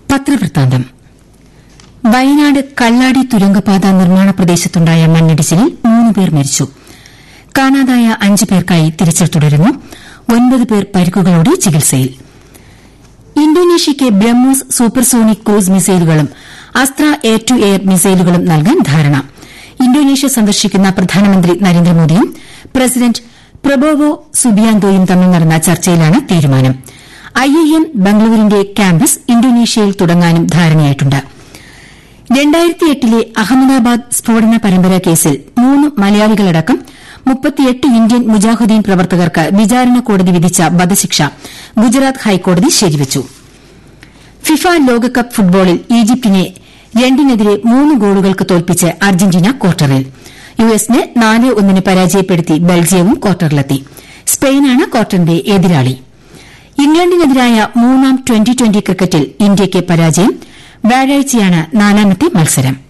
പത്രവൃത്താന്തം വയനാട് കള്ളാടി തുരങ്കപാത നിർമ്മാണ പ്രദേശത്തുണ്ടായ മണ്ണിടിച്ചിലിൽ മൂന്ന് പേർ മരിച്ചു കാണാതായ അഞ്ച് പേർക്കായി തിരച്ചിൽ തുടരുന്നു ഒൻപത് പേർ പരിക്കുകളോടെ ചികിത്സയിൽ ഇന്തോനേഷ്യയ്ക്ക് ബ്രഹ്മോസ് സൂപ്പർസോണിക് ക്രൂസ് മിസൈലുകളും അസ്ത്ര എയർ ടു എയർ മിസൈലുകളും നൽകാൻ ധാരണ ഇന്തോനേഷ്യ സന്ദർശിക്കുന്ന പ്രധാനമന്ത്രി നരേന്ദ്രമോദിയും പ്രസിഡന്റ് പ്രബോവോ സുബിയാന്തോയും തമ്മിൽ നടന്ന ചർച്ചയിലാണ് തീരുമാനം ഐഐഎം ബംഗളൂരുവിന്റെ ക്യാമ്പസ് ഇന്തോനേഷ്യയിൽ തുടങ്ങാനും ധാരണയായിട്ടുണ്ട് ലെ അഹമ്മദാബാദ് സ്ഫോടന പരമ്പര കേസിൽ മൂന്ന് മലയാളികളടക്കം മുപ്പത്തിയെട്ട് ഇന്ത്യൻ മുജാഹിദ്ദീൻ പ്രവർത്തകർക്ക് വിചാരണ കോടതി വിധിച്ച വധശിക്ഷ ഗുജറാത്ത് ഹൈക്കോടതി ശരിവച്ചു ഫിഫ ലോകകപ്പ് ഫുട്ബോളിൽ ഈജിപ്തിനെ രണ്ടിനെതിരെ മൂന്ന് ഗോളുകൾക്ക് തോൽപ്പിച്ച് അർജന്റീന ക്വാർട്ടറിൽ യുഎസിനെ നാല് ഒന്നിന് പരാജയപ്പെടുത്തി ബെൽജിയവും ക്വാർട്ടറിലെത്തി സ്പെയിനാണ് ക്വാർട്ടറിന്റെ എതിരാളി ഇംഗ്ലണ്ടിനെതിരായ മൂന്നാം ട്വന്റി ട്വന്റി ക്രിക്കറ്റിൽ ഇന്ത്യയ്ക്ക് പരാജയം വ്യാഴാഴ്ചയാണ് നാലാമത്തെ മത്സരം